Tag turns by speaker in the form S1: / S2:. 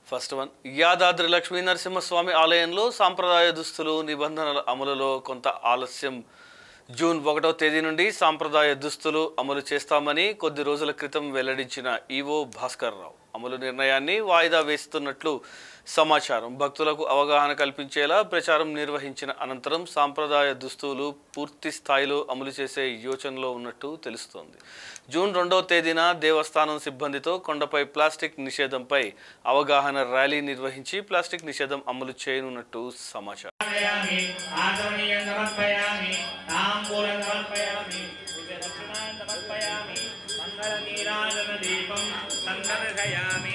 S1: first one Yadadri Lakshmi Narasimhaswamy ఆలయంలో సాంప్రదాయ దుస్తులు నిబంధనల అమలులో కొంత ఆలస్యం జూన్ ఒకటో తేదీ నుండి సాంప్రదాయ దుస్తులు అమలు చేస్తామని కొద్ది రోజుల క్రితం వెల్లడించిన ఈవో భాస్కర్ రావు అమలు నిర్ణయాన్ని వాయిదా వేస్తున్నట్లు సమాచారం భక్తులకు అవగాహన కల్పించేలా ప్రచారం నిర్వహించిన అనంతరం సాంప్రదాయ దుస్తులు పూర్తి స్థాయిలో అమలు చేసే యోచనలో ఉన్నట్టు తెలుస్తోంది జూన్ రెండవ తేదీన దేవస్థానం సిబ్బందితో కొండపై ప్లాస్టిక్ నిషేధంపై అవగాహన ర్యాలీ నిర్వహించి ప్లాస్టిక్ నిషేధం అమలు చేయనున్నట్టు సమాచారం
S2: సమర్పయామి ఆచమనీయం సమర్పయామి తాంబూలం సమర్పయామి దక్షిణాన్ని సమర్పయామి మంగళ నీరాజన దీపం సందర్శయామి